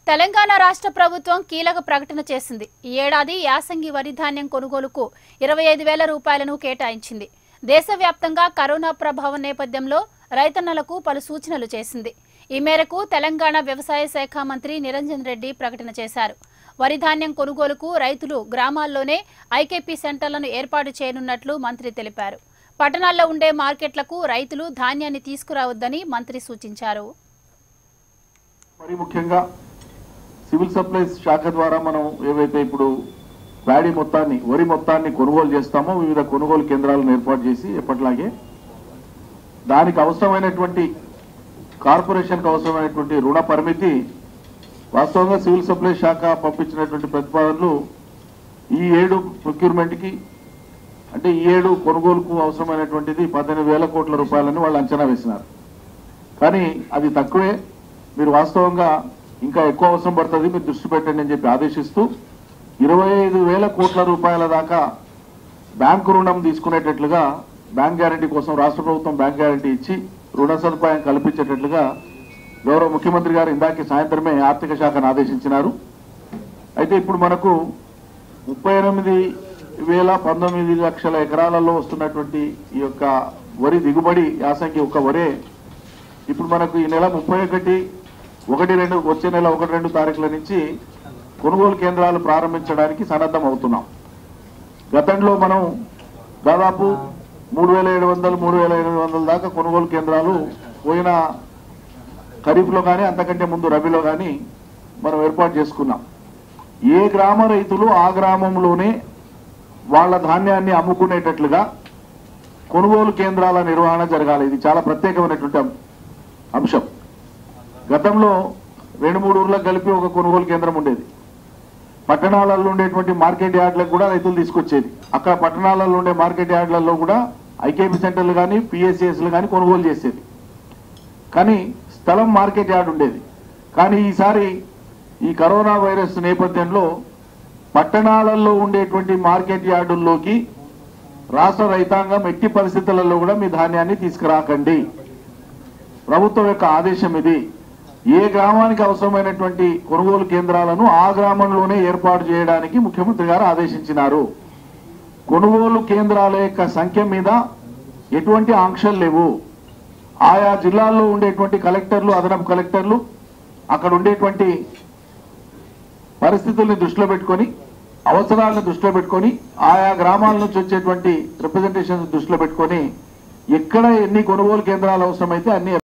తెలంగాణ రాష్ట్ర ప్రభుత్వం కీలక ప్రకటన చేసింది ఈ ఏడాది యాసంగి వరి ధాన్యం కొనుగోలుకు ఇరవై ఐదు వేల రూపాయలను కేటాయించింది దేశవ్యాప్తంగా కరోనా ప్రభావం నేపథ్యంలో రైతన్నలకు పలు సూచనలు చేసింది ఈ మేరకు తెలంగాణ వ్యవసాయ శాఖ మంత్రి నిరంజన్ రెడ్డి ప్రకటన చేశారు వరి ధాన్యం కొనుగోలుకు రైతులు గ్రామాల్లోనే ఐకేపీ సెంటర్లను ఏర్పాటు చేయనున్నట్లు మంత్రి తెలిపారు పట్టణాల్లో ఉండే మార్కెట్లకు రైతులు ధాన్యాన్ని తీసుకురావద్దని మంత్రి సూచించారు మరి ముఖ్యంగా సివిల్ సప్లైస్ శాఖ ద్వారా మనం ఏవైతే ఇప్పుడు ప్యాడీ మొత్తాన్ని వరి మొత్తాన్ని కొనుగోలు చేస్తామో వివిధ కొనుగోలు కేంద్రాలను ఏర్పాటు చేసి ఎప్పటిలాగే దానికి అవసరమైనటువంటి కార్పొరేషన్కి అవసరమైనటువంటి రుణ పరిమితి వాస్తవంగా సివిల్ సప్లైస్ శాఖ పంపించినటువంటి ప్రతిపాదనలు ఈ ఏడు ప్రొక్యూర్మెంట్కి అంటే ఈ ఏడు కొనుగోలుకు అవసరమైనటువంటిది పద్దెనిమిది వేల కోట్ల రూపాయలని వాళ్ళు అంచనా వేసినారు కానీ అది తక్కువే మీరు వాస్తవంగా ఇంకా ఎక్కువ అవసరం పడుతుంది మీరు దృష్టి పెట్టండి అని చెప్పి ఆదేశిస్తూ ఇరవై ఐదు వేల కోట్ల రూపాయల దాకా బ్యాంకు రుణం తీసుకునేటట్లుగా బ్యాంక్ గ్యారంటీ కోసం రాష్ట్ర ప్రభుత్వం బ్యాంక్ గ్యారంటీ ఇచ్చి రుణ సదుపాయం కల్పించేటట్లుగా గౌరవ ముఖ్యమంత్రి గారు ఇందాక సాయంత్రమే ఆర్థిక శాఖను ఆదేశించినారు అయితే ఇప్పుడు మనకు ముప్పై ఎనిమిది వేల పంతొమ్మిది లక్షల ఎకరాలలో వస్తున్నటువంటి ఈ యొక్క వరి దిగుబడి యాసంగి ఒక వరే ఇప్పుడు మనకు ఈ నెల ముప్పై ఒకటి ఒకటి రెండు వచ్చే నెల ఒకటి రెండు తారీఖుల నుంచి కొనుగోలు కేంద్రాలు ప్రారంభించడానికి సన్నద్ధం అవుతున్నాం గతంలో మనం దాదాపు మూడు వేల ఏడు వందలు మూడు వేల ఎనిమిది వందల దాకా కొనుగోలు కేంద్రాలు పోయిన ఖరీఫ్లో కానీ అంతకంటే ముందు రబీలో కానీ మనం ఏర్పాటు చేసుకున్నాం ఏ గ్రామ రైతులు ఆ గ్రామంలోనే వాళ్ళ ధాన్యాన్ని అమ్ముకునేటట్లుగా కొనుగోలు కేంద్రాల నిర్వహణ జరగాలి ఇది చాలా ప్రత్యేకమైనటువంటి అం- అంశం గతంలో రెండు మూడు ఊర్లకు కలిపి ఒక కొనుగోలు కేంద్రం ఉండేది పట్టణాలలో ఉండేటువంటి మార్కెట్ యార్డ్లకు కూడా రైతులు తీసుకొచ్చేది అక్కడ పట్టణాలలో ఉండే మార్కెట్ యార్డ్లలో కూడా ఐకేపీ సెంటర్లు కానీ పిఎస్సిఎస్లు కానీ కొనుగోలు చేసేది కానీ స్థలం మార్కెట్ యార్డ్ ఉండేది కానీ ఈసారి ఈ కరోనా వైరస్ నేపథ్యంలో పట్టణాలలో ఉండేటువంటి మార్కెట్ యార్డుల్లోకి రాష్ట్ర రైతాంగం ఎట్టి పరిస్థితులలో కూడా మీ ధాన్యాన్ని తీసుకురాకండి ప్రభుత్వం యొక్క ఆదేశం ఇది ఏ గ్రామానికి అవసరమైనటువంటి కొనుగోలు కేంద్రాలను ఆ గ్రామంలోనే ఏర్పాటు చేయడానికి ముఖ్యమంత్రి గారు ఆదేశించినారు కొనుగోలు కేంద్రాల యొక్క సంఖ్య మీద ఎటువంటి ఆంక్షలు లేవు ఆయా జిల్లాల్లో ఉండేటువంటి కలెక్టర్లు అదనపు కలెక్టర్లు అక్కడ ఉండేటువంటి పరిస్థితుల్ని దృష్టిలో పెట్టుకొని అవసరాలను దృష్టిలో పెట్టుకొని ఆయా గ్రామాల నుంచి వచ్చేటువంటి రిప్రజెంటేషన్ దృష్టిలో పెట్టుకొని ఎక్కడ ఎన్ని కొనుగోలు కేంద్రాలు అవసరమైతే అన్ని